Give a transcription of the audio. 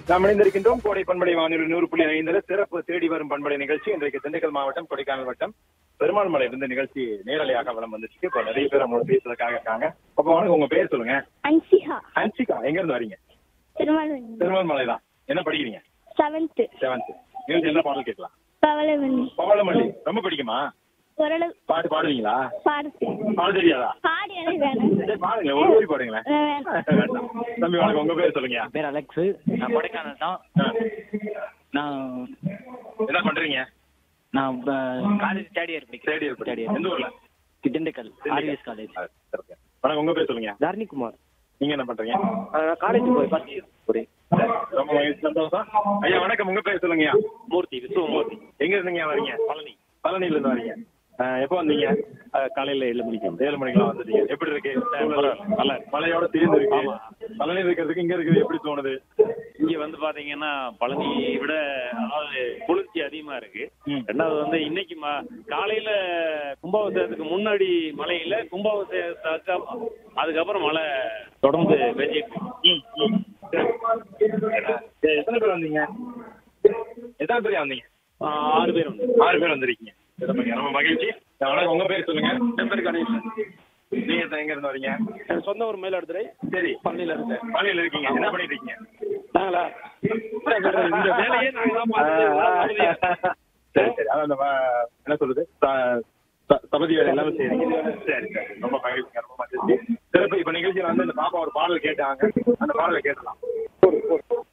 நாம் இணைந்திருக்கின்றோம் கோடை பண்படை வானொலி நூறு புள்ளி ஐந்துல சிறப்பு தேடி வரும் பண்படை நிகழ்ச்சி இன்றைக்கு திண்டுக்கல் மாவட்டம் கொடைக்கானல் வட்டம் பெருமாள் மலை இருந்த நிகழ்ச்சி நேரலையாக வளம் வந்துச்சு இப்ப நிறைய பேர் நம்மளோட பேசுறதுக்காக இருக்காங்க அப்ப வணக்கம் உங்க பேர் சொல்லுங்க அன்சிஹா ஹன்சிகா எங்க இருந்து வரீங்க திருமாவளவன் பெருமாள் மலை தான் என்ன படிக்கிறீங்க செவன்த்து செவன்த் நிகழ்ச்சி என்ன பாடல் கேட்கலாம் பவளவன் பவளமல்லி ரொம்ப பிடிக்குமா ஓரளவு பாட்டு பாடுவீங்களா பாடு பாட தெரியாதா பாடி எனக்கு வேணும் சரி, பாடுங்க ஒரு வரி பாடுங்களேன் வேணும் வேண்டாம். தம்பி வணக்கம் உங்க பேர் சொல்லுங்க என் பேர் அலெக்ஸு நான் கொடைக்கானல் தான் ஆ. நான் என்ன பண்றீங்க நான் காலேஜ் தேர்ட் இயர் படிக்கிறேன் தேர்ட் இயர் தேர்ட் எந்த இயர் ஊர்ல திண்டுக்கல் ஆர்விஎஸ் காலேஜ் ஆ, சிறப்பு. வணக்கம் உங்க பேர் சொல்லுங்க தர்ணிகுமார் நீங்க என்ன பண்றீங்க காலேஜ் போய் ஃபர்ஸ்ட் இயர் போறேன் ரொம்ப மகிழ்ச்சி, சந்தோஷம் ஐயா வணக்கம் உங்க பேர் சொல்லுங்கய்யா மூர்த்தி விசுவமூர்த்தி எங்க இருந்தீங்க வரீங்க பழனி பழனில இருந்து வரீங்க ஆ, எப்போ வந்தீங்க காலையில் ஏழு மணிக்கு ஏழு மணிக்கெல்லாம் வந்துட்டீங்க எப்படி இருக்கு நல்லா மழையோட சேர்ந்து இருக்கு பழனி இருக்கிறதுக்கு இங்க இருக்குது எப்படி தோணுது இங்க வந்து பாத்தீங்கன்னா பழனியை விட அதாவது குளிர்ச்சி அதிகமா இருக்கு ம். ரெண்டாவது வந்து இன்னைக்கு ம- காலையில கும்பாபிஷேகத்துக்கு முன்னாடி மழை இல்ல கும்பாபிஷேகத்துக்கு அப்புறம் அதுக்கப்புறம் மழை தொடர்ந்து பெஞ்சிட்டு இருக்கு. சரி, எத்தனை பேர் வந்தீங்க எத்தனை பேர் வந்தீங்க ஆஹ் ஆறு பேர் வந்து ஆறு பேர் வந்திருக்கீங்க சிறப்புங்க, ரொம்ப மகிழ்ச்சி வணக்கம் உங்க பேர் சொல்லுங்க என் பேர் கணேசன் நீங்க எத்த- எங்க இருந்து வரீங்க என் சொந்த ஒரு மயிலாடுதுறை சரி பழனியில இருந்து பழனியில இருக்கீங்க என்ன பண்ணிட்டு இருக்கீங்க நாங்களா இந்த வேலையே நாங்க தான் பார்த்துட்டு சரி சரி அதான் அந்த வ- என்ன சொல்றது ச- ச- சபதி வேலை எல்லாமே செய்றீங்க சரி சரி ரொம்ப மகிழ்ச்சிங்க ரொம்ப மகிழ்ச்சி சிறப்பு இப்ப நிகழ்ச்சியில வந்து இந்த பாப்பா ஒரு பாடல் கேட்டாங்க அந்த பாடலை கேட்டலாம்